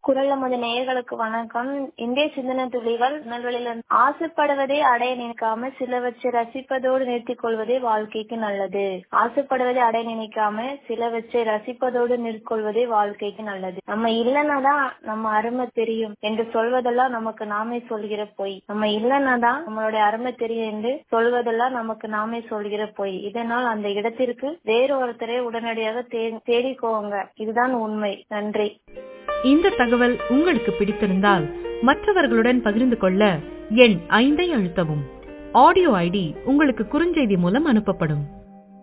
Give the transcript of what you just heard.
குரல் நமது நேயர்களுக்கு வணக்கம் இந்திய சிந்தனை துளிகள் நல்வழியில் ஆசைப்படுவதை அடைய நினைக்காம சிலவற்றை ரசிப்பதோடு நிறுத்திக் கொள்வதே வாழ்க்கைக்கு நல்லது ஆசைப்படுவதை அடைய நினைக்காம சிலவற்றை ரசிப்பதோடு நிற்கொள்வதே வாழ்க்கைக்கு நல்லது நம்ம இல்லைன்னா தான் நம்ம அருமை தெரியும் என்று சொல்வதெல்லாம் நமக்கு நாமே சொல்கிற பொய் நம்ம இல்லைன்னா தான் நம்மளுடைய அருமை தெரியும் என்று சொல்வதெல்லாம் நமக்கு நாமே சொல்கிற பொய் இதனால் அந்த இடத்திற்கு வேறு ஒருத்தரை உடனடியாக தே- தேடிக்கோங்க இதுதான் உண்மை நன்றி இந்த தகவல் உங்களுக்கு பிடித்திருந்தால் மற்றவர்களுடன் பகிர்ந்து கொள்ள எண் ஐந்தை அழுத்தவும் ஆடியோ ஐடி உங்களுக்கு குறுஞ்செய்தி மூலம் அனுப்பப்படும்